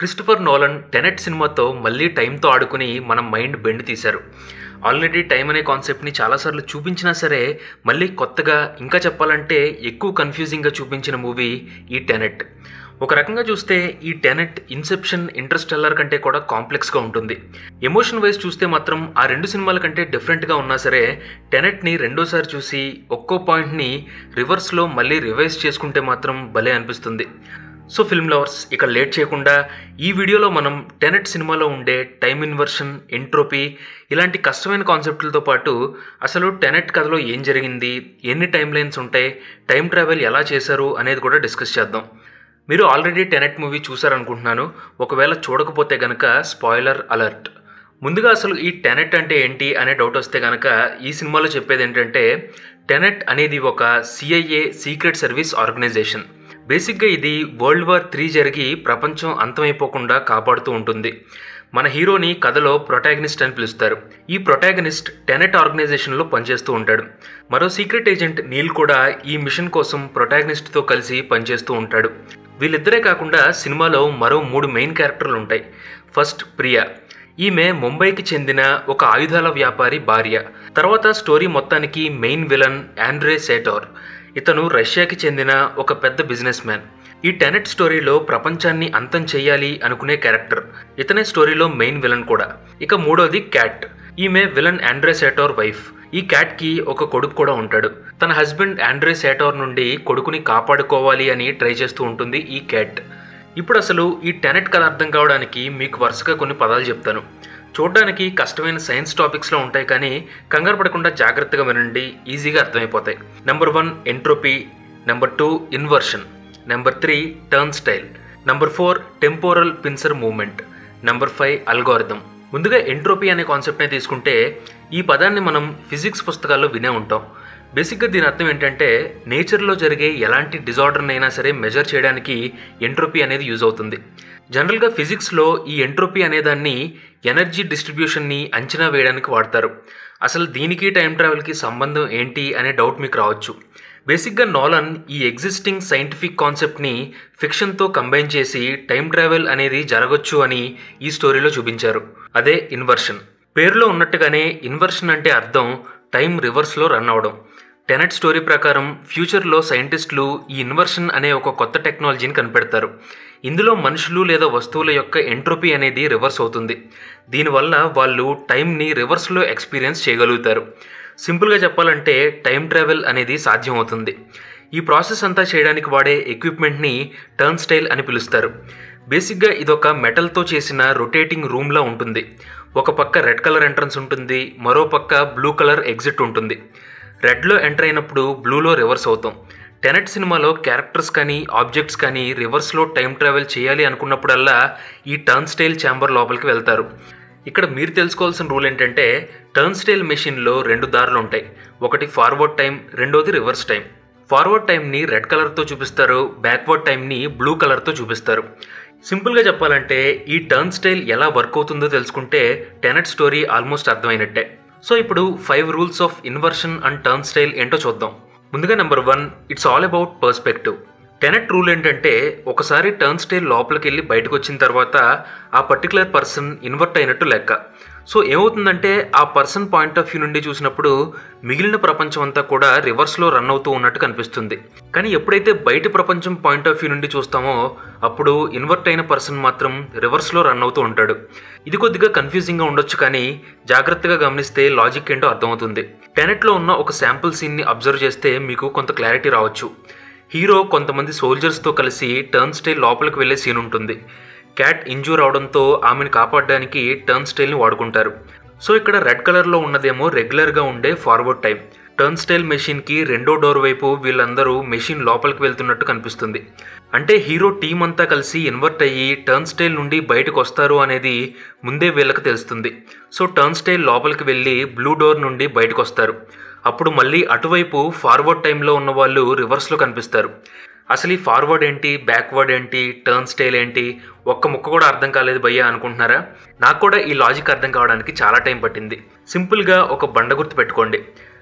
Christopher Nolan Tenet సినిమాతో మళ్ళీ టైంతో ఆడుకుని మన మైండ్ బెండ్ తీశారు ఆల్రెడీ టైం అనే కాన్సెప్ట్ని చాలాసార్లు చూపించినా సరే మళ్ళీ కొత్తగా ఇంకా చెప్పాలంటే ఎక్కువ కన్ఫ్యూజింగ్గా చూపించిన మూవీ ఈ టెనెట్ ఒక రకంగా చూస్తే ఈ టెనెట్ ఇన్సెప్షన్ ఇంటర్స్టెల్లర్ కంటే కూడా కాంప్లెక్స్గా ఉంటుంది ఎమోషన్ వైజ్ చూస్తే మాత్రం ఆ రెండు సినిమాల కంటే డిఫరెంట్గా ఉన్నా సరే టెనెట్ని రెండోసారి చూసి ఒక్కో పాయింట్ని రివర్స్లో మళ్ళీ రివైజ్ చేసుకుంటే మాత్రం భలే అనిపిస్తుంది సో ఫిల్మ్ లవర్స్ ఇక లేట్ చేయకుండా ఈ వీడియోలో మనం టెనెట్ సినిమాలో ఉండే టైం ఇన్వర్షన్ ఎంట్రోపీ ఇలాంటి కష్టమైన కాన్సెప్ట్లతో పాటు అసలు టెనెట్ కథలో ఏం జరిగింది ఎన్ని టైం లైన్స్ ఉంటాయి టైం ట్రావెల్ ఎలా చేశారు అనేది కూడా డిస్కస్ చేద్దాం మీరు ఆల్రెడీ టెనెట్ మూవీ చూసారనుకుంటున్నాను ఒకవేళ చూడకపోతే గనక స్పాయిలర్ అలర్ట్ ముందుగా అసలు ఈ టెనెట్ అంటే ఏంటి అనే డౌట్ వస్తే కనుక ఈ సినిమాలో చెప్పేది ఏంటంటే టెనెట్ అనేది ఒక సిఐఏ సీక్రెట్ సర్వీస్ ఆర్గనైజేషన్ బేసిక్గా ఇది వరల్డ్ వార్ త్రీ జరిగి ప్రపంచం అంతమైపోకుండా కాపాడుతూ ఉంటుంది మన హీరోని కథలో ప్రొటాగనిస్ట్ అని పిలుస్తారు ఈ ప్రొటాగనిస్ట్ టెనెట్ ఆర్గనైజేషన్లో పనిచేస్తూ ఉంటాడు మరో సీక్రెట్ ఏజెంట్ నీల్ కూడా ఈ మిషన్ కోసం ప్రొటాగనిస్ట్తో కలిసి పనిచేస్తూ ఉంటాడు వీళ్ళిద్దరే కాకుండా సినిమాలో మరో మూడు మెయిన్ క్యారెక్టర్లు ఉంటాయి ఫస్ట్ ప్రియా ఈమె ముంబైకి చెందిన ఒక ఆయుధాల వ్యాపారి భార్య తర్వాత స్టోరీ మొత్తానికి మెయిన్ విలన్ ఆండ్రే సేటోర్ ఇతను రష్యాకి చెందిన ఒక పెద్ద బిజినెస్ మ్యాన్ ఈ టెనెట్ స్టోరీలో ప్రపంచాన్ని అంతం చెయ్యాలి అనుకునే క్యారెక్టర్ ఇతనే స్టోరీలో మెయిన్ విలన్ కూడా ఇక మూడోది క్యాట్ ఈమె విలన్ ఆండ్రే సేటోర్ వైఫ్ ఈ క్యాట్ కి ఒక కొడుకు కూడా ఉంటాడు తన హస్బెండ్ ఆండ్రే సేటోర్ నుండి కొడుకుని కాపాడుకోవాలి అని ట్రై చేస్తూ ఉంటుంది ఈ క్యాట్ ఇప్పుడు అసలు ఈ టెనెట్ కథ అర్థం కావడానికి మీకు వరుసగా కొన్ని పదాలు చెప్తాను చూడడానికి కష్టమైన సైన్స్ టాపిక్స్లో ఉంటాయి కానీ కంగారు పడకుండా జాగ్రత్తగా వినండి ఈజీగా అర్థమైపోతాయి number one entropy number two inversion number three turnstile number four temporal pincer movement number five algorithm ముందుగా ఎంట్రోపీ అనే కాన్సెప్ట్నే తీసుకుంటే ఈ పదాన్ని మనం ఫిజిక్స్ పుస్తకాల్లో వినే ఉంటాం బేసిక్గా దీని అర్థం ఏంటంటే నేచర్లో జరిగే ఎలాంటి డిజార్డర్నైనా సరే మెజర్ చేయడానికి ఎంట్రోపీ అనేది యూజ్ అవుతుంది జనరల్గా ఫిజిక్స్లో ఈ ఎంట్రోపీ అనేదాన్ని ఎనర్జీ డిస్ట్రిబ్యూషన్ని అంచనా వేయడానికి వాడతారు అసలు దీనికి టైం ట్రావెల్కి సంబంధం ఏంటి అనే డౌట్ మీకు రావచ్చు బేసిక్గా నోలన్ ఈ ఎగ్జిస్టింగ్ సైంటిఫిక్ కాన్సెప్ట్ని ఫిక్షన్తో కంబైన్ చేసి టైం ట్రావెల్ అనేది జరగచ్చు అని ఈ స్టోరీలో చూపించారు అదే ఇన్వర్షన్ పేరులో ఉన్నట్టుగానే ఇన్వర్షన్ అంటే అర్థం టైం రివర్స్లో రన్ అవడం టెనెట్ స్టోరీ ప్రకారం ఫ్యూచర్లో సైంటిస్టులు ఈ ఇన్వర్షన్ అనే ఒక కొత్త టెక్నాలజీని కనిపెడతారు ఇందులో మనుషులు లేదా వస్తువుల యొక్క ఎంట్రోపీ అనేది రివర్స్ అవుతుంది దీనివల్ల వాళ్ళు టైంని రివర్స్లో ఎక్స్పీరియన్స్ చేయగలుగుతారు సింపుల్గా చెప్పాలంటే టైం ట్రావెల్ అనేది సాధ్యమవుతుంది ఈ ప్రాసెస్ అంతా చేయడానికి వాడే ఎక్విప్మెంట్ని టర్న్ స్టైల్ అని పిలుస్తారు బేసిక్గా ఇదొక మెటల్తో చేసిన రొటేటింగ్ రూమ్లా ఉంటుంది ఒక పక్క రెడ్ కలర్ ఎంట్రన్స్ ఉంటుంది మరో పక్క బ్లూ కలర్ ఎగ్జిట్ ఉంటుంది రెడ్లో ఎంటర్ అయినప్పుడు బ్లూలో రివర్స్ అవుతాం టెనెట్ సినిమాలో క్యారెక్టర్స్ కానీ ఆబ్జెక్ట్స్ కానీ రివర్స్లో టైం ట్రావెల్ చేయాలి అనుకున్నప్పుడల్లా ఈ టర్న్ స్టైల్ ఛాంబర్ లోపలికి వెళ్తారు ఇక్కడ మీరు తెలుసుకోవాల్సిన రూల్ ఏంటంటే టర్న్ స్టైల్ మెషిన్లో రెండు దారులు ఉంటాయి ఒకటి ఫార్వర్డ్ టైం రెండోది రివర్స్ టైం ఫార్వర్డ్ టైంని రెడ్ కలర్తో చూపిస్తారు బ్యాక్వర్డ్ టైంని బ్లూ కలర్తో చూపిస్తారు సింపుల్గా చెప్పాలంటే ఈ టర్న్ స్టైల్ ఎలా వర్క్ అవుతుందో తెలుసుకుంటే టెనెట్ స్టోరీ ఆల్మోస్ట్ అర్థమైనట్టే సో ఇప్పుడు five rules of inversion and turnstile ఏంటో చూద్దాం ముందుగా number one it's all about perspective Tenet rule ఏంటంటే ఒకసారి టర్న్ స్టైల్ లోపలికి వెళ్ళి బయటకు వచ్చిన తర్వాత ఆ పర్టికులర్ పర్సన్ ఇన్వర్ట్ అయినట్టు లెక్క సో ఏమవుతుందంటే ఆ పర్సన్ పాయింట్ ఆఫ్ వ్యూ నుండి చూసినప్పుడు మిగిలిన ప్రపంచం అంతా కూడా రివర్స్లో రన్ అవుతూ ఉన్నట్టు కనిపిస్తుంది కానీ ఎప్పుడైతే బయట ప్రపంచం పాయింట్ ఆఫ్ వ్యూ నుండి చూస్తామో అప్పుడు ఇన్వర్ట్ అయిన పర్సన్ మాత్రం రివర్స్లో రన్ అవుతూ ఉంటాడు ఇది కొద్దిగా కన్ఫ్యూజింగ్గా ఉండొచ్చు కానీ జాగ్రత్తగా గమనిస్తే లాజిక్ ఏంటో అర్థమవుతుంది టెనెట్లో ఉన్న ఒక శాంపుల్ సీన్ని అబ్జర్వ్ చేస్తే మీకు కొంత క్లారిటీ రావచ్చు హీరో కొంతమంది సోల్జర్స్తో కలిసి టర్న్ స్టైల్ లోపలికి వెళ్ళే సీన్ ఉంటుంది క్యాట్ ఇంజూర్ అవడంతో ఆమెను కాపాడడానికి టర్న్ స్టైల్ని వాడుకుంటారు సో ఇక్కడ రెడ్ కలర్లో ఉన్నదేమో రెగ్యులర్గా ఉండే ఫార్వర్డ్ టైం టర్న్ స్టైల్ మెషిన్కి రెండో డోర్ వైపు వీళ్ళందరూ మెషిన్ లోపలికి వెళ్తున్నట్టు కనిపిస్తుంది అంటే హీరో టీం అంతా కలిసి ఇన్వర్ట్ అయ్యి టర్న్ స్టైల్ నుండి బయటకు వస్తారు అనేది ముందే వీళ్ళకి తెలుస్తుంది సో టర్న్ స్టైల్ లోపలికి వెళ్ళి బ్లూ డోర్ నుండి బయటకు వస్తారు అప్పుడు మళ్ళీ అటువైపు ఫార్వర్డ్ టైంలో ఉన్న వాళ్ళు రివర్స్లో కనిపిస్తారు అసలు ఈ ఫార్వర్డ్ ఏంటి బ్యాక్వర్డ్ ఏంటి టర్న్ స్టైల్ ఏంటి ఒక్క ముక్క కూడా అర్థం కాలేదు భయ్యా అనుకుంటున్నారా నాకు కూడా ఈ లాజిక్ అర్థం కావడానికి చాలా టైం పట్టింది సింపుల్గా ఒక బండ గుర్తు పెట్టుకోండి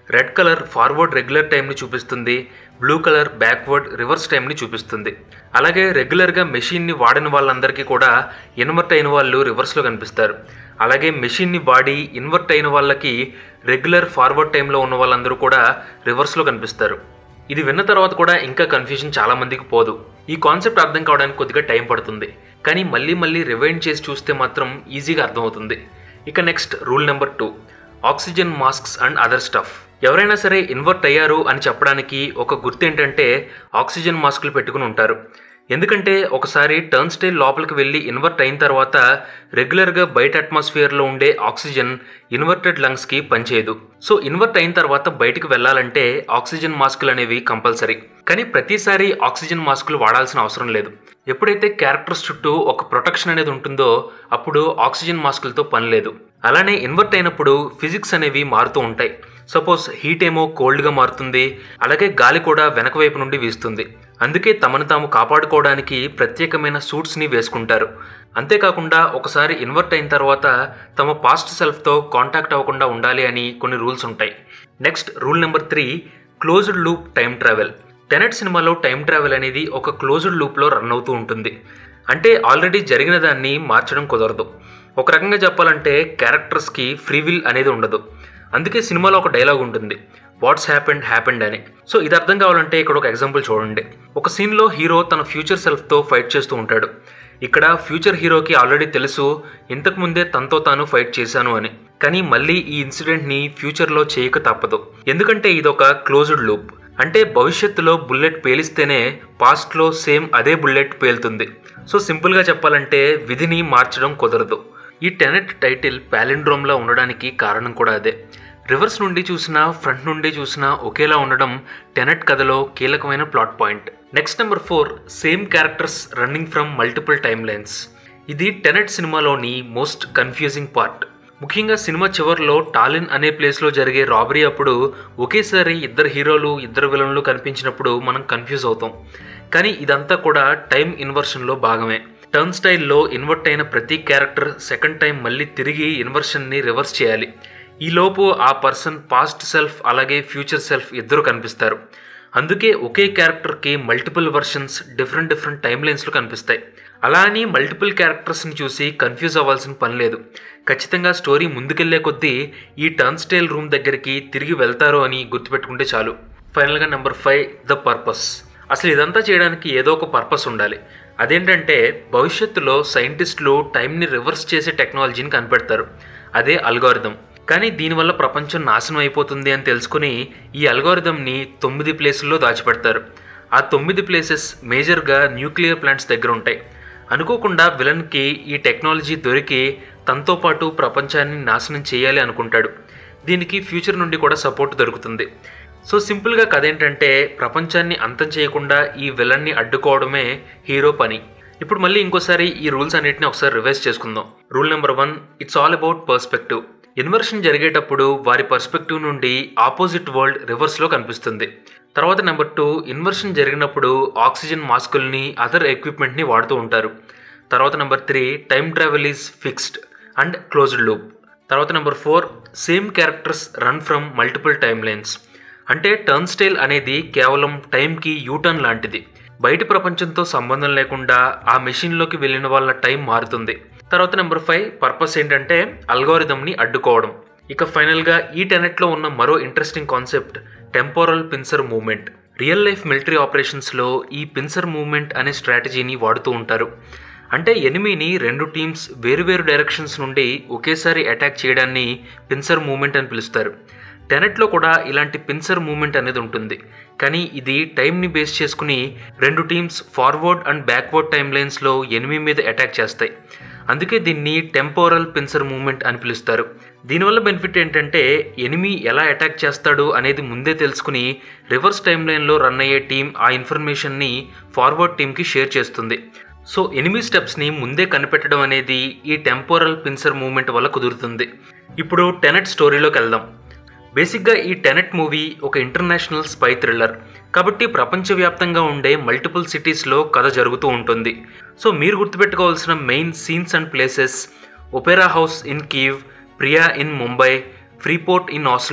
రెడ్ కలర్ ఫార్వర్డ్ రెగ్యులర్ టైంని చూపిస్తుంది బ్లూ కలర్ బ్యాక్వర్డ్ రివర్స్ టైంని చూపిస్తుంది అలాగే రెగ్యులర్గా మెషిన్ని వాడిన వాళ్ళందరికీ కూడా ఇన్వర్ట్ అయిన వాళ్ళు రివర్స్లో కనిపిస్తారు అలాగే మెషిన్ని వాడి ఇన్వర్ట్ అయిన వాళ్ళకి రెగ్యులర్ ఫార్వర్డ్ టైంలో ఉన్న వాళ్ళందరూ కూడా రివర్స్లో కనిపిస్తారు ఇది విన్న తర్వాత కూడా ఇంకా కన్ఫ్యూజన్ చాలా మందికి పోదు ఈ కాన్సెప్ట్ అర్థం కావడానికి కొద్దిగా టైం పడుతుంది కానీ మళ్ళీ మళ్ళీ రివైండ్ చేసి చూస్తే మాత్రం ఈజీగా అర్థమవుతుంది ఇక next rule number two oxygen masks and other stuff ఎవరైనా సరే ఇన్వర్ట్ అయ్యారు అని చెప్పడానికి ఒక గుర్తు ఏంటంటే ఆక్సిజన్ మాస్కులు పెట్టుకుని ఉంటారు ఎందుకంటే ఒకసారి టర్న్ స్టైల్ లోపలికి వెళ్ళి ఇన్వర్ట్ అయిన తర్వాత రెగ్యులర్గా బయట అట్మాస్ఫియర్లో ఉండే ఆక్సిజన్ ఇన్వర్టెడ్ లంగ్స్కి పనిచేయదు సో ఇన్వర్ట్ అయిన తర్వాత బయటికి వెళ్ళాలంటే ఆక్సిజన్ మాస్కులు అనేవి కంపల్సరీ కానీ ప్రతిసారి ఆక్సిజన్ మాస్కులు వాడాల్సిన అవసరం లేదు ఎప్పుడైతే క్యారెక్టర్స్ చుట్టూ ఒక ప్రొటెక్షన్ అనేది ఉంటుందో అప్పుడు ఆక్సిజన్ మాస్కులతో పని లేదు అలానే ఇన్వర్ట్ అయినప్పుడు ఫిజిక్స్ అనేవి మారుతూ ఉంటాయి సపోజ్ హీట్ ఏమో కోల్డ్గా మారుతుంది అలాగే గాలి కూడా వెనక వైపు నుండి వీస్తుంది అందుకే తమను తాము కాపాడుకోవడానికి ప్రత్యేకమైన సూట్స్ని వేసుకుంటారు అంతేకాకుండా ఒకసారి ఇన్వర్ట్ అయిన తర్వాత తమ పాస్ట్ సెల్ఫ్తో కాంటాక్ట్ అవ్వకుండా ఉండాలి అని కొన్ని రూల్స్ ఉంటాయి next rule number three closed loop time travel Tenet సినిమాలో టైం ట్రావెల్ అనేది ఒక క్లోజ్డ్ లూప్లో రన్ అవుతూ ఉంటుంది అంటే ఆల్రెడీ జరిగిన దాన్ని మార్చడం కుదరదు ఒక రకంగా చెప్పాలంటే క్యారెక్టర్స్కి ఫ్రీ విల్ అనేది ఉండదు అందుకే సినిమాలో ఒక డైలాగ్ ఉంటుంది వాట్స్ హ్యాపెండ్ హ్యాపెండ్ అని సో ఇది అర్థం కావాలంటే ఇక్కడ ఒక ఎగ్జాంపుల్ చూడండి ఒక సీన్లో హీరో తన ఫ్యూచర్ సెల్ఫ్తో ఫైట్ చేస్తూ ఉంటాడు ఇక్కడ ఫ్యూచర్ హీరోకి ఆల్రెడీ తెలుసు ఇంతకు ముందే తనతో తాను ఫైట్ చేశాను అని కానీ మళ్ళీ ఈ ఇన్సిడెంట్ని ఫ్యూచర్లో చేయక తప్పదు ఎందుకంటే ఇదొక క్లోజ్డ్ లూప్ అంటే భవిష్యత్తులో బుల్లెట్ పేలిస్తేనే పాస్ట్లో సేమ్ అదే బుల్లెట్ పేలుతుంది సో సింపుల్గా చెప్పాలంటే విధిని మార్చడం కుదరదు ఈ టెనెట్ టైటిల్ ప్యాలిండ్రోమ్లా ఉండడానికి కారణం కూడా అదే రివర్స్ నుండి చూసినా ఫ్రంట్ నుండి చూసినా ఒకేలా ఉండడం టెనెట్ కథలో కీలకమైన plot point next number four same characters running from multiple timelines ఇది టెనెట్ సినిమాలోని మోస్ట్ కన్ఫ్యూజింగ్ పార్ట్ ముఖ్యంగా సినిమా చివరిలో టాలిన్ అనే ప్లేస్లో జరిగే రాబరీ అప్పుడు ఒకేసారి ఇద్దరు హీరోలు ఇద్దరు విలన్లు కనిపించినప్పుడు మనం కన్ఫ్యూజ్ అవుతాం కానీ ఇదంతా కూడా టైం ఇన్వర్షన్లో భాగమే టర్న్ స్టైల్లో ఇన్వర్ట్ అయిన ప్రతి క్యారెక్టర్ సెకండ్ టైం మళ్ళీ తిరిగి ఇన్వర్షన్ని రివర్స్ చేయాలి ఈలోపు ఆ పర్సన్ పాస్ట్ సెల్ఫ్ అలాగే ఫ్యూచర్ సెల్ఫ్ ఇద్దరు కనిపిస్తారు అందుకే ఒకే క్యారెక్టర్కి multiple versions different different time లైన్స్లో కనిపిస్తాయి అలా అని మల్టిపుల్ క్యారెక్టర్స్ని చూసి కన్ఫ్యూజ్ అవ్వాల్సిన పని లేదు ఖచ్చితంగా స్టోరీ ముందుకెళ్లే కొద్దీ ఈ టర్న్ స్టైల్ రూమ్ దగ్గరికి తిరిగి వెళ్తారు అని గుర్తుపెట్టుకుంటే చాలు ఫైనల్గా నెంబర్ ఫైవ్ ద పర్పస్ అసలు ఇదంతా చేయడానికి ఏదో ఒక పర్పస్ ఉండాలి అదేంటంటే భవిష్యత్తులో సైంటిస్టులు టైంని రివర్స్ చేసే టెక్నాలజీని కనిపెడతారు అదే అల్గోరిథం కానీ దీనివల్ల ప్రపంచం నాశనం అయిపోతుంది అని తెలుసుకుని ఈ అల్గోరిథంని తొమ్మిది ప్లేసుల్లో దాచిపెడతారు ఆ తొమ్మిది ప్లేసెస్ మేజర్గా న్యూక్లియర్ ప్లాంట్స్ దగ్గర ఉంటాయి అనుకోకుండా విలన్కి ఈ టెక్నాలజీ దొరికి తనతో పాటు ప్రపంచాన్ని నాశనం చేయాలి అనుకుంటాడు దీనికి ఫ్యూచర్ నుండి కూడా సపోర్ట్ దొరుకుతుంది సో సింపుల్గా కథ ఏంటంటే ప్రపంచాన్ని అంతం చేయకుండా ఈ విలన్ని అడ్డుకోవడమే హీరో పని ఇప్పుడు మళ్ళీ ఇంకోసారి ఈ రూల్స్ అన్నిటిని ఒకసారి రివైజ్ చేసుకుందాం rule number one it's all about perspective inversion జరిగేటప్పుడు వారి పర్స్పెక్టివ్ నుండి ఆపోజిట్ వరల్డ్ రివర్స్లో కనిపిస్తుంది తర్వాత నెంబర్ టూ ఇన్వర్షన్ జరిగినప్పుడు ఆక్సిజన్ మాస్కుల్ని అదర్ ఎక్విప్మెంట్ని వాడుతూ ఉంటారు తర్వాత number three time travel is fixed and closed loop తర్వాత number four same characters run from multiple timelines అంటే టర్న్ స్టైల్ అనేది కేవలం టైంకి యూటర్న్ లాంటిది బయటి ప్రపంచంతో సంబంధం లేకుండా ఆ మెషిన్లోకి వెళ్ళిన వాళ్ళ టైం మారుతుంది తర్వాత నెంబర్ ఫైవ్ పర్పస్ ఏంటంటే అల్గోరిథంని అడ్డుకోవడం ఇక ఫైనల్గా ఈ టెనెట్లో ఉన్న మరో interesting concept temporal pincer movement real life military ఆపరేషన్స్లో ఈ పిన్సర్ మూవ్మెంట్ అనే స్ట్రాటజీని వాడుతూ ఉంటారు అంటే ఎనిమిని రెండు టీమ్స్ వేరువేరు డైరెక్షన్స్ నుండి ఒకేసారి అటాక్ చేయడాన్ని పిన్సర్ మూవ్మెంట్ అని పిలుస్తారు టెనెట్లో కూడా ఇలాంటి పిన్సర్ మూవ్మెంట్ అనేది ఉంటుంది కానీ ఇది టైంని బేస్ చేసుకుని రెండు teams forward and backward time లైన్స్లో ఎనిమి మీద అటాక్ చేస్తాయి అందుకే దీన్ని టెంపోరల్ పిన్సర్ మూవ్మెంట్ అని పిలుస్తారు దీనివల్ల బెనిఫిట్ ఏంటంటే ఎనిమి ఎలా అటాక్ చేస్తాడు అనేది ముందే తెలుసుకుని రివర్స్ టైమ్ లైన్లో రన్ అయ్యే టీం ఆ ఇన్ఫర్మేషన్ని ఫార్వర్డ్ టీంకి షేర్ చేస్తుంది సో ఎనిమి స్టెప్స్ని ముందే కనిపెట్టడం అనేది ఈ టెంపోరల్ పిన్సర్ మూవ్మెంట్ వల్ల కుదురుతుంది ఇప్పుడు టెనెట్ స్టోరీలోకి వెళ్దాం బేసిక్గా ఈ టెనెట్ మూవీ ఒక ఇంటర్నేషనల్ స్పై థ్రిల్లర్ కాబట్టి ప్రపంచవ్యాప్తంగా ఉండే మల్టిపుల్ సిటీస్లో కథ జరుగుతూ ఉంటుంది సో మీరు గుర్తుపెట్టుకోవాల్సిన main scenes and places opera house in Kyiv Priya in Mumbai freeport in Oslo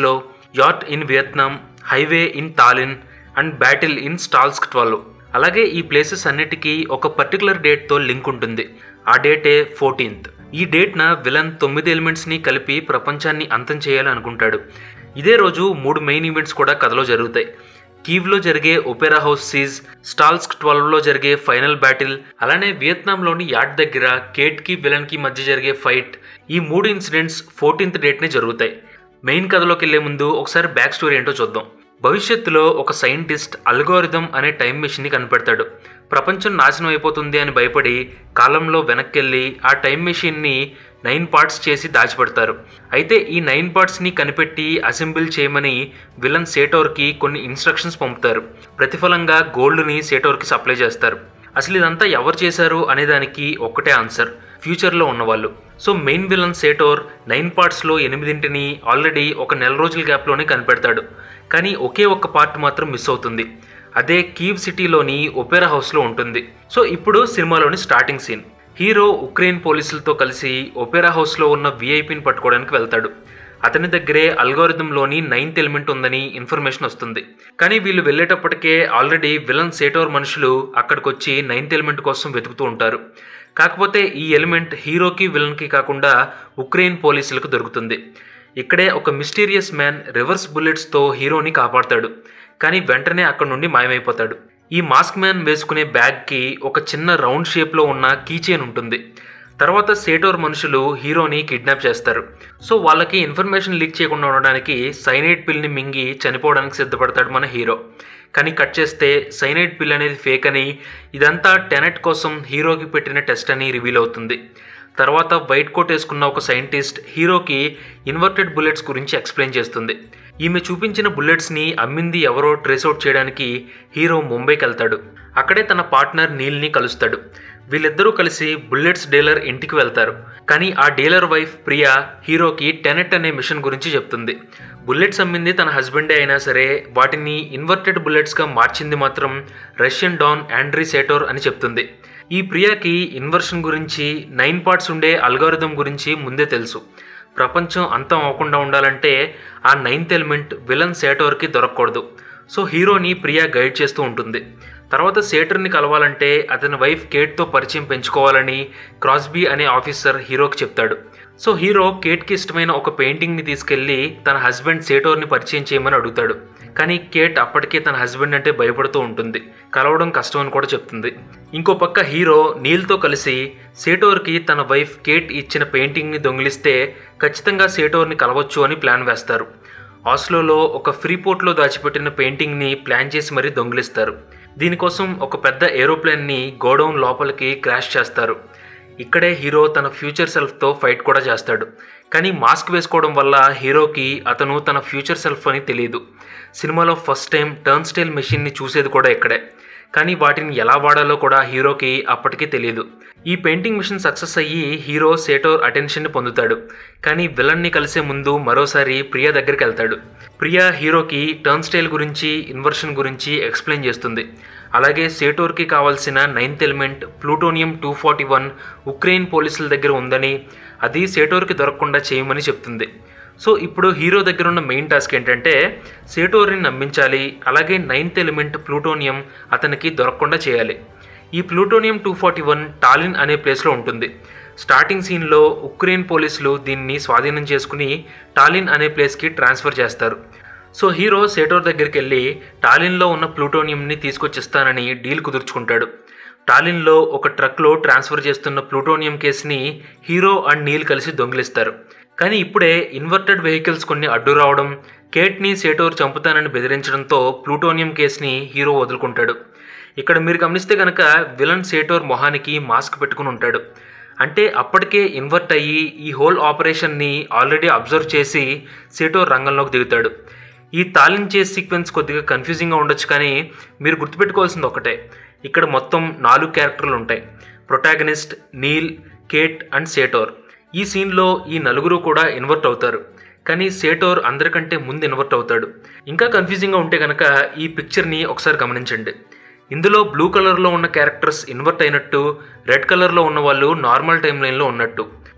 yacht in Vietnam highway in Tallinn and battle in Stalsk twelve అలాగే ఈ ప్లేసెస్ అన్నిటికీ ఒక పర్టికులర్ డేట్తో లింక్ ఉంటుంది ఆ డేటే ఫోర్టీన్త్ ఈ డేట్న విలన్ తొమ్మిది ఎలిమెంట్స్ని కలిపి ప్రపంచాన్ని అంతం చేయాలని అనుకుంటాడు ఇదే రోజు మూడు మెయిన్ ఈవెంట్స్ కూడా కథలో జరుగుతాయి కీవ్లో జరిగే ఒపెరా హౌస్ సీజ్ స్టాల్స్క్ ట్వెల్వ్లో జరిగే ఫైనల్ బ్యాటిల్ అలానే వియత్నాంలోని యాట్ దగ్గర కేట్కి విలన్కి మధ్య జరిగే ఫైట్ ఈ మూడు ఇన్సిడెంట్స్ ఫోర్టీన్త్ డేట్నే జరుగుతాయి మెయిన్ కథలోకి వెళ్లే ముందు ఒకసారి బ్యాక్ స్టోరీ ఏంటో చూద్దాం భవిష్యత్తులో ఒక సైంటిస్ట్ అల్గోరిథం అనే టైం మెషిన్ని కనిపెడతాడు ప్రపంచం నాశనం అయిపోతుంది అని భయపడి కాలంలో వెనక్కెళ్ళి ఆ టైం మెషిన్ని నైన్ పార్ట్స్ చేసి దాచిపెడతారు అయితే ఈ నైన్ పార్ట్స్ని కనిపెట్టి అసెంబుల్ చేయమని విలన్ సేటోర్కి కొన్ని ఇన్స్ట్రక్షన్స్ పంపుతారు ప్రతిఫలంగా గోల్డ్ని సేటోర్కి సప్లై చేస్తారు అసలు ఇదంతా ఎవరు చేశారు అనేదానికి ఒక్కటే ఆన్సర్ ఫ్యూచర్లో ఉన్నవాళ్ళు so main villain Sator nine పార్ట్స్లో ఎనిమిదింటిని ఆల్రెడీ ఒక నెల రోజుల గ్యాప్లోనే కనిపెడతాడు కానీ ఒకే ఒక్క పార్ట్ మాత్రం మిస్ అవుతుంది అదే కీవ్ సిటీలోని ఒపెరా హౌస్లో ఉంటుంది సో ఇప్పుడు సినిమాలోని స్టార్టింగ్ సీన్ హీరో ఉక్రెయిన్ పోలీసులతో కలిసి ఒపెరా హౌస్లో ఉన్న విఐపిని పట్టుకోవడానికి వెళ్తాడు అతని దగ్గరే అల్గోరిథంలోని నైన్త్ ఎలిమెంట్ ఉందని ఇన్ఫర్మేషన్ వస్తుంది కానీ వీళ్ళు వెళ్ళేటప్పటికే ఆల్రెడీ విలన్ సేటోర్ మనుషులు అక్కడికి వచ్చి నైన్త్ ఎలిమెంట్ కోసం వెతుకుతూ ఉంటారు కాకపోతే ఈ ఎలిమెంట్ హీరోకి విలన్కి కాకుండా ఉక్రెయిన్ పోలీసులకు దొరుకుతుంది ఇక్కడే ఒక మిస్టీరియస్ మ్యాన్ రివర్స్ బుల్లెట్స్తో హీరోని కాపాడతాడు కానీ వెంటనే అక్కడ నుండి మాయమైపోతాడు ఈ మాస్క్ మ్యాన్ వేసుకునే బ్యాగ్కి ఒక చిన్న రౌండ్ షేప్లో ఉన్న కీచైన్ ఉంటుంది తర్వాత సేటోర్ మనుషులు హీరోని కిడ్నాప్ చేస్తారు సో వాళ్ళకి ఇన్ఫర్మేషన్ లీక్ చేయకుండా ఉండడానికి సైనైడ్ పిల్ని మింగి చనిపోవడానికి సిద్ధపడతాడు మన హీరో కానీ కట్ చేస్తే సైనైడ్ పిల్ అనేది ఫేక్ అని ఇదంతా టెనెట్ కోసం హీరోకి పెట్టిన టెస్ట్ అని రివీల్ అవుతుంది తర్వాత వైట్ కోట్ వేసుకున్న ఒక సైంటిస్ట్ హీరోకి ఇన్వర్టెడ్ బుల్లెట్స్ గురించి ఎక్స్ప్లెయిన్ చేస్తుంది ఈమె చూపించిన బుల్లెట్స్ని అమ్మింది ఎవరో ట్రేస్ అవుట్ చేయడానికి హీరో ముంబైకి వెళ్తాడు అక్కడే తన పార్ట్నర్ నీల్ని కలుస్తాడు వీళ్ళిద్దరూ కలిసి బుల్లెట్స్ డీలర్ ఇంటికి వెళ్తారు కానీ ఆ డీలర్ వైఫ్ ప్రియా హీరోకి టెనెట్ అనే మిషన్ గురించి చెప్తుంది బుల్లెట్స్ అమ్మింది తన హస్బెండే అయినా సరే వాటిని ఇన్వర్టెడ్ బుల్లెట్స్గా మార్చింది మాత్రం రష్యన్ డాన్ ఆండ్రీ సేటోర్ అని చెప్తుంది ఈ ప్రియాకి ఇన్వర్షన్ గురించి నైన్ పార్ట్స్ ఉండే అల్గారిథం గురించి ముందే తెలుసు ప్రపంచం అంతం అవ్వకుండా ఉండాలంటే ఆ నైన్త్ ఎలిమెంట్ విలన్ సేటోర్కి దొరకకూడదు సో హీరోని ప్రియా గైడ్ చేస్తూ ఉంటుంది తర్వాత సేటర్ని కలవాలంటే అతని వైఫ్ కేట్తో పరిచయం పెంచుకోవాలని క్రాస్బీ అనే ఆఫీసర్ హీరోకి చెప్తాడు సో హీరో కేట్కి ఇష్టమైన ఒక పెయింటింగ్ని తీసుకెళ్లి తన హస్బెండ్ సేటోర్ని పరిచయం చేయమని అడుగుతాడు కానీ కేట్ అప్పటికే తన హస్బెండ్ అంటే భయపడుతూ ఉంటుంది కలవడం కష్టం అని కూడా చెప్తుంది ఇంకో పక్క హీరో నీల్తో కలిసి సేటోర్కి తన వైఫ్ కేట్ ఇచ్చిన పెయింటింగ్ని దొంగిలిస్తే ఖచ్చితంగా సేటోర్ని కలవచ్చు అని ప్లాన్ వేస్తారు ఆస్లోలో ఒక ఫ్రీ పోర్ట్లో దాచిపెట్టిన పెయింటింగ్ని ప్లాన్ చేసి మరీ దొంగిలిస్తారు దీనికోసం ఒక పెద్ద ఏరోప్లేన్ని గోడౌన్ లోపలికి క్రాష్ చేస్తారు ఇక్కడే హీరో తన ఫ్యూచర్ సెల్ఫ్తో ఫైట్ కూడా చేస్తాడు కానీ మాస్క్ వేసుకోవడం వల్ల హీరోకి అతను తన ఫ్యూచర్ సెల్ఫ్ అని తెలియదు సినిమాలో ఫస్ట్ టైం టర్న్ స్టైల్ మెషిన్ని చూసేది కూడా ఇక్కడే కానీ వాటిని ఎలా వాడాలో కూడా హీరోకి అప్పటికీ తెలియదు ఈ పెయింటింగ్ మిషన్ సక్సెస్ అయ్యి హీరో సేటోర్ అటెన్షన్ని పొందుతాడు కానీ విలన్ని కలిసే ముందు మరోసారి ప్రియా దగ్గరికి వెళ్తాడు ప్రియా హీరోకి టర్న్ స్టైల్ గురించి ఇన్వర్షన్ గురించి ఎక్స్ప్లెయిన్ చేస్తుంది అలాగే సేటోర్కి కావాల్సిన ninth element plutonium two forty one Ukraine పోలీసుల దగ్గర ఉందని అది సేటోర్కి దొరకకుండా చేయమని చెప్తుంది సో ఇప్పుడు హీరో దగ్గర ఉన్న మెయిన్ టాస్క్ ఏంటంటే సేటోర్ని నమ్మించాలి అలాగే నైన్త్ ఎలిమెంట్ ప్లూటోనియం అతనికి దొరకకుండా చేయాలి ఈ plutonium two forty one Tallinn అనే ప్లేస్లో ఉంటుంది స్టార్టింగ్ సీన్లో ఉక్రెయిన్ పోలీసులు దీన్ని స్వాధీనం చేసుకుని టాలిన్ అనే ప్లేస్కి ట్రాన్స్ఫర్ చేస్తారు సో హీరో సేటోర్ దగ్గరికి వెళ్ళి టాలిన్లో ఉన్న ప్లూటోనియంని తీసుకొచ్చిస్తానని డీల్ కుదుర్చుకుంటాడు టాలిన్లో ఒక ట్రక్లో ట్రాన్స్ఫర్ చేస్తున్న ప్లూటోనియం కేసుని హీరో అండ్ నీల్ కలిసి దొంగిలిస్తారు కానీ ఇప్పుడే ఇన్వర్టెడ్ వెహికల్స్ కొన్ని అడ్డు రావడం కేట్ని సేటోర్ చంపుతానని బెదిరించడంతో ప్లూటోనియం కేసుని హీరో వదులుకుంటాడు ఇక్కడ మీరు గమనిస్తే కనుక విలన్ సేటోర్ మొహానికి మాస్క్ పెట్టుకుని ఉంటాడు అంటే అప్పటికే ఇన్వర్ట్ అయ్యి ఈ హోల్ ఆపరేషన్ని ఆల్రెడీ అబ్జర్వ్ చేసి సేటోర్ రంగంలోకి దిగుతాడు ఈ తాలిన్ చేస్ సీక్వెన్స్ కొద్దిగా కన్ఫ్యూజింగ్గా ఉండొచ్చు కానీ మీరు గుర్తుపెట్టుకోవాల్సింది ఒకటే ఇక్కడ మొత్తం నాలుగు క్యారెక్టర్లు ఉంటాయి protagonist Neil Kate and Sator ఈ సీన్లో ఈ నలుగురు కూడా ఇన్వర్ట్ అవుతారు కానీ సేటోర్ అందరికంటే ముందు ఇన్వర్ట్ అవుతాడు ఇంకా కన్ఫ్యూజింగ్గా ఉంటే కనుక ఈ పిక్చర్ని ఒకసారి గమనించండి ఇందులో బ్లూ కలర్లో ఉన్న క్యారెక్టర్స్ ఇన్వర్ట్ అయినట్టు రెడ్ కలర్లో ఉన్న వాళ్ళు నార్మల్ టైం లైన్లో ఉన్నట్టు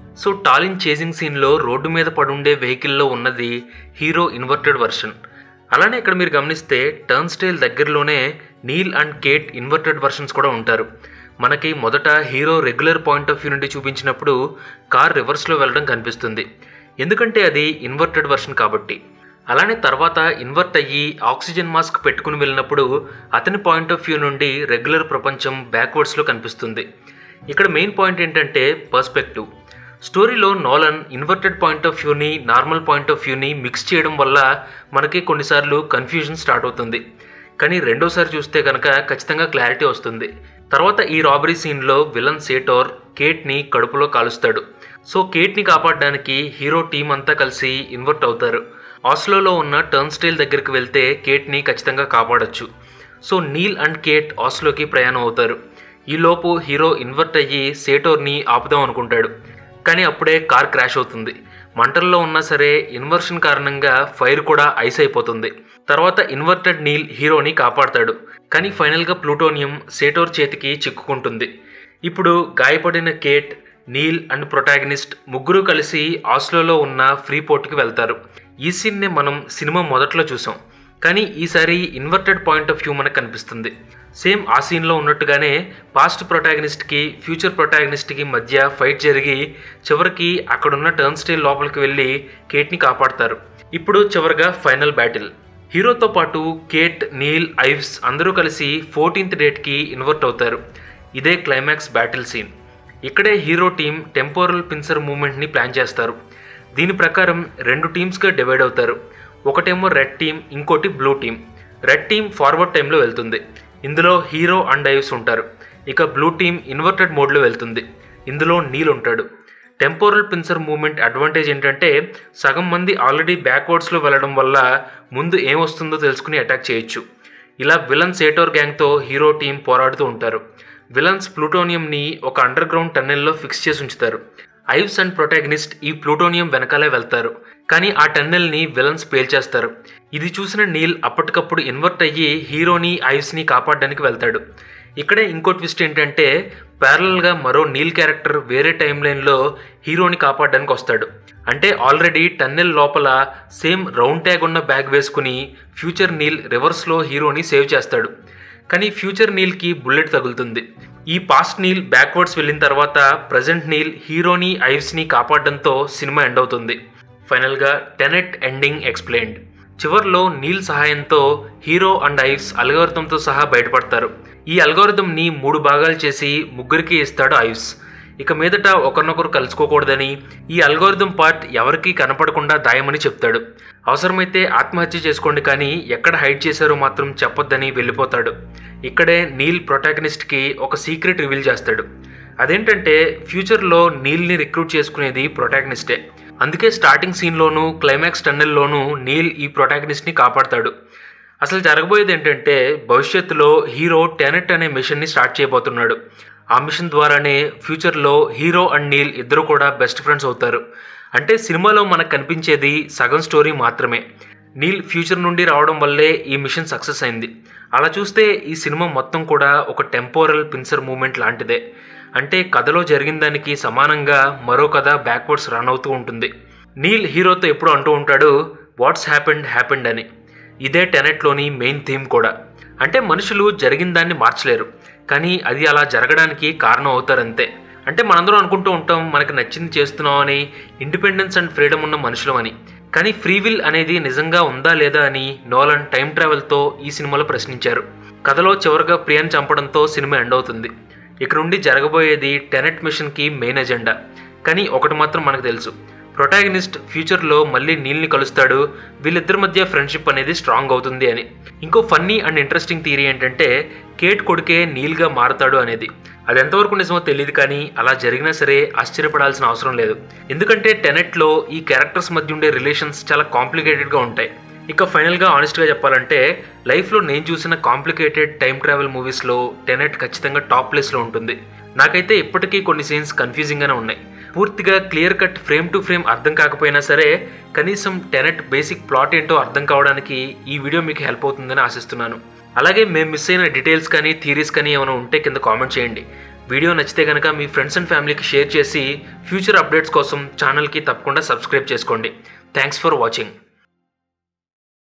సో టాలిన్ చేసింగ్ సీన్లో రోడ్డు మీద పడుండే వెహికల్లో ఉన్నది హీరో ఇన్వర్టెడ్ వర్షన్ అలానే ఇక్కడ మీరు గమనిస్తే టర్న్ స్టైల్ దగ్గరలోనే Neil and Kate inverted versions కూడా ఉంటారు మనకి మొదట hero regular point of view నుండి చూపించినప్పుడు కార్ రివర్స్లో వెళ్ళడం కనిపిస్తుంది ఎందుకంటే అది ఇన్వర్టెడ్ వర్షన్ కాబట్టి అలానే తర్వాత ఇన్వర్ట్ అయ్యి ఆక్సిజన్ మాస్క్ పెట్టుకుని వెళ్ళినప్పుడు అతని పాయింట్ ఆఫ్ వ్యూ నుండి రెగ్యులర్ ప్రపంచం బ్యాక్వర్డ్స్లో కనిపిస్తుంది ఇక్కడ మెయిన్ పాయింట్ ఏంటంటే పర్స్పెక్టివ్ స్టోరీలో నోలన్ ఇన్వర్టెడ్ పాయింట్ ఆఫ్ వ్యూని నార్మల్ పాయింట్ ఆఫ్ వ్యూని మిక్స్ చేయడం వల్ల మనకి కొన్నిసార్లు కన్ఫ్యూజన్ స్టార్ట్ అవుతుంది కానీ రెండోసారి చూస్తే కనుక ఖచ్చితంగా క్లారిటీ వస్తుంది తర్వాత ఈ రాబరీ సీన్లో విలన్ సేటోర్ కేట్ని కడుపులో కాలుస్తాడు సో కేట్ని కాపాడడానికి హీరో టీం అంతా కలిసి ఇన్వర్ట్ అవుతారు ఆస్లోలో ఉన్న టర్న్ స్టైల్ దగ్గరికి వెళ్తే కేట్ని ఖచ్చితంగా కాపాడొచ్చు సో నీల్ అండ్ కేట్ ఆస్లోకి ప్రయాణం అవుతారు ఈలోపు హీరో ఇన్వర్ట్ అయ్యి సేటోర్ని ఆపుదాం అనుకుంటాడు కానీ అప్పుడే కార్ క్రాష్ అవుతుంది మంటల్లో ఉన్నా సరే ఇన్వర్షన్ కారణంగా ఫైర్ కూడా ఐస్ అయిపోతుంది తర్వాత ఇన్వర్టెడ్ నీల్ హీరోని కాపాడతాడు కానీ ఫైనల్గా ప్లూటోనియం సేటోర్ చేతికి చిక్కుకుంటుంది ఇప్పుడు గాయపడిన కేట్ నీల్ అండ్ ప్రొటాగనిస్ట్ ముగ్గురు కలిసి ఆస్లోలో ఉన్న ఫ్రీ పోర్ట్కి వెళ్తారు ఈ సీన్నే మనం సినిమా మొదట్లో చూసాం కానీ ఈసారి ఇన్వర్టెడ్ పాయింట్ ఆఫ్ వ్యూ మనకు కనిపిస్తుంది సేమ్ ఆ సీన్లో ఉన్నట్టుగానే పాస్ట్ ప్రొటాగనిస్ట్కి ఫ్యూచర్ ప్రొటాగనిస్ట్కి మధ్య ఫైట్ జరిగి చివరికి అక్కడున్న టర్న్ స్టైల్ లోపలికి వెళ్ళి కేట్ని కాపాడతారు ఇప్పుడు చివరిగా ఫైనల్ బ్యాటిల్ హీరోతో పాటు కేట్ నీల్ ఐవ్స్ అందరూ కలిసి ఫోర్టీన్త్ డేట్కి ఇన్వర్ట్ అవుతారు ఇదే క్లైమాక్స్ బ్యాటిల్ సీన్ ఇక్కడే హీరో టీం టెంపోరల్ పిన్సర్ మూమెంట్ని ప్లాన్ చేస్తారు దీని ప్రకారం రెండు టీమ్స్గా డివైడ్ అవుతారు ఒకటేమో రెడ్ టీం ఇంకోటి blue team red team forward టైంలో వెళ్తుంది ఇందులో హీరో అండ్ ఐవ్స్ ఉంటారు ఇక బ్లూ టీం ఇన్వర్టెడ్ మోడ్లో వెళ్తుంది ఇందులో నీల్ ఉంటాడు టెంపోరల్ పిన్సర్ మూమెంట్ అడ్వాంటేజ్ ఏంటంటే సగం మంది ఆల్రెడీ బ్యాక్వర్డ్స్లో వెళ్ళడం వల్ల ముందు ఏమొస్తుందో తెలుసుకుని అటాక్ చేయొచ్చు ఇలా విలన్ సేటోర్ గ్యాంగ్తో హీరో టీం పోరాడుతూ ఉంటారు విలన్స్ ప్లూటోనియంని ఒక అండర్ గ్రౌండ్ టన్నెల్లో ఫిక్స్ చేసి ఉంచుతారు ఐవ్స్ అండ్ ప్రొటాగనిస్ట్ ఈ ప్లూటోనియం వెనకాలే వెళ్తారు కానీ ఆ టన్నెల్ని విలన్స్ పేల్చేస్తారు ఇది చూసిన నీల్ అప్పటికప్పుడు ఇన్వర్ట్ అయ్యి హీరోని ఐవ్స్ని కాపాడడానికి వెళ్తాడు ఇక్కడే ఇంకో ట్విస్ట్ ఏంటంటే ప్యారలల్గా మరో నీల్ క్యారెక్టర్ వేరే టైం లైన్లో హీరోని కాపాడడానికి వస్తాడు అంటే ఆల్రెడీ టన్నెల్ లోపల సేమ్ రౌండ్ ట్యాగ్ ఉన్న బ్యాగ్ వేసుకుని ఫ్యూచర్ నీల్ రివర్స్లో హీరోని సేవ్ చేస్తాడు కానీ ఫ్యూచర్ నీల్కి బుల్లెట్ తగులుతుంది ఈ పాస్ట్ నీల్ బ్యాక్వర్డ్స్ వెళ్ళిన తర్వాత ప్రజెంట్ నీల్ హీరోని ఐవ్స్ని కాపాడడంతో సినిమా ఎండ్ అవుతుంది ఫైనల్గా టెనెట్ ఎండింగ్ ఎక్స్ప్లెయిన్డ్ చివర్లో నీల్ సహాయంతో హీరో అండ్ ఐవ్స్ అల్గోరిథంతో సహా బయటపడతారు ఈ అల్గోరిథంని మూడు భాగాలు చేసి ముగ్గురికి ఇస్తాడు ఐవ్స్ ఇక మీదట ఒకరినొకరు కలుసుకోకూడదని ఈ అల్గోరిథం పార్ట్ ఎవరికీ కనపడకుండా దాయమని చెప్తాడు అవసరమైతే ఆత్మహత్య చేసుకోండి కానీ ఎక్కడ హైడ్ చేశారో మాత్రం చెప్పొద్దని వెళ్ళిపోతాడు ఇక్కడే నీల్ ప్రొటాగనిస్ట్కి ఒక సీక్రెట్ రివీల్ చేస్తాడు అదేంటంటే ఫ్యూచర్లో నీల్ని రిక్రూట్ చేసుకునేది ప్రొటాగనిస్టే అందుకే స్టార్టింగ్ సీన్లోనూ క్లైమాక్స్ టన్నెల్లోనూ నీల్ ఈ ప్రొటాగనిస్ట్ని కాపాడతాడు అసలు జరగబోయేది ఏంటంటే భవిష్యత్తులో హీరో టెనెట్ అనే మిషన్ని స్టార్ట్ చేయబోతున్నాడు ఆ మిషన్ ద్వారానే ఫ్యూచర్లో హీరో అండ్ నీల్ ఇద్దరు కూడా బెస్ట్ ఫ్రెండ్స్ అవుతారు అంటే సినిమాలో మనకు కనిపించేది సగం స్టోరీ మాత్రమే నీల్ ఫ్యూచర్ నుండి రావడం వల్లే ఈ మిషన్ సక్సెస్ అయింది అలా చూస్తే ఈ సినిమా మొత్తం కూడా ఒక టెంపోరల్ పిన్సర్ మూమెంట్ లాంటిదే అంటే కథలో జరిగిన దానికి సమానంగా మరో కథ బ్యాక్వర్డ్స్ రన్ అవుతూ ఉంటుంది నీల్ హీరోతో ఎప్పుడు అంటూ ఉంటాడు వాట్స్ హ్యాపెండ్ హ్యాపెండ్ అని ఇదే టెనెట్లోని మెయిన్ థీమ్ కూడా అంటే మనుషులు జరిగిన దాన్ని మార్చలేరు కానీ అది అలా జరగడానికి కారణం అవుతారంతే అంటే మనందరం అనుకుంటూ ఉంటాం మనకి నచ్చింది చేస్తున్నాం అని ఇండిపెండెన్స్ అండ్ ఫ్రీడమ్ ఉన్న మనుషులం అని కానీ ఫ్రీ విల్ అనేది నిజంగా ఉందా లేదా అని నోలన్ టైం ట్రావెల్తో ఈ సినిమాలో ప్రశ్నించారు కథలో చివరిగా ప్రియాని చంపడంతో సినిమా ఎండ్ అవుతుంది ఇక నుండి జరగబోయేది టెనెట్ మిషన్కి మెయిన్ ఎజెండా కానీ ఒకటి మాత్రం మనకు తెలుసు ప్రొటాగనిస్ట్ ఫ్యూచర్లో మళ్ళీ నీల్ని కలుస్తాడు వీళ్ళిద్దరి మధ్య ఫ్రెండ్షిప్ అనేది స్ట్రాంగ్ అవుతుంది అని ఇంకో ఫన్నీ అండ్ ఇంట్రెస్టింగ్ థియరీ ఏంటంటే కేట్ కొడుకే నీల్గా మారతాడు అనేది అది ఎంతవరకు నిజమో తెలియదు కానీ అలా జరిగినా సరే ఆశ్చర్యపడాల్సిన అవసరం లేదు ఎందుకంటే టెనెట్లో ఈ క్యారెక్టర్స్ మధ్య ఉండే రిలేషన్స్ చాలా కాంప్లికేటెడ్గా ఉంటాయి ఇక ఫైనల్గా ఆనెస్ట్గా చెప్పాలంటే లైఫ్లో నేను చూసిన కాంప్లికేటెడ్ టైం ట్రావెల్ మూవీస్లో టెనెట్ ఖచ్చితంగా టాప్ ప్లేస్లో ఉంటుంది నాకైతే ఇప్పటికీ కొన్ని సీన్స్ కన్ఫ్యూజింగ్గానే ఉన్నాయి పూర్తిగా clear cut frame to frame అర్థం కాకపోయినా సరే కనీసం టెనెట్ బేసిక్ ప్లాట్ ఏంటో అర్థం కావడానికి ఈ వీడియో మీకు హెల్ప్ అవుతుందని ఆశిస్తున్నాను అలాగే మేము మిస్ అయిన డీటెయిల్స్ కానీ థీరీస్ కానీ ఏమైనా ఉంటే కింద కామెంట్ చేయండి వీడియో నచ్చితే కనుక మీ ఫ్రెండ్స్ అండ్ ఫ్యామిలీకి షేర్ చేసి ఫ్యూచర్ అప్డేట్స్ కోసం ఛానల్కి తప్పకుండా సబ్స్క్రైబ్ చేసుకోండి థ్యాంక్స్ ఫర్ వాచింగ్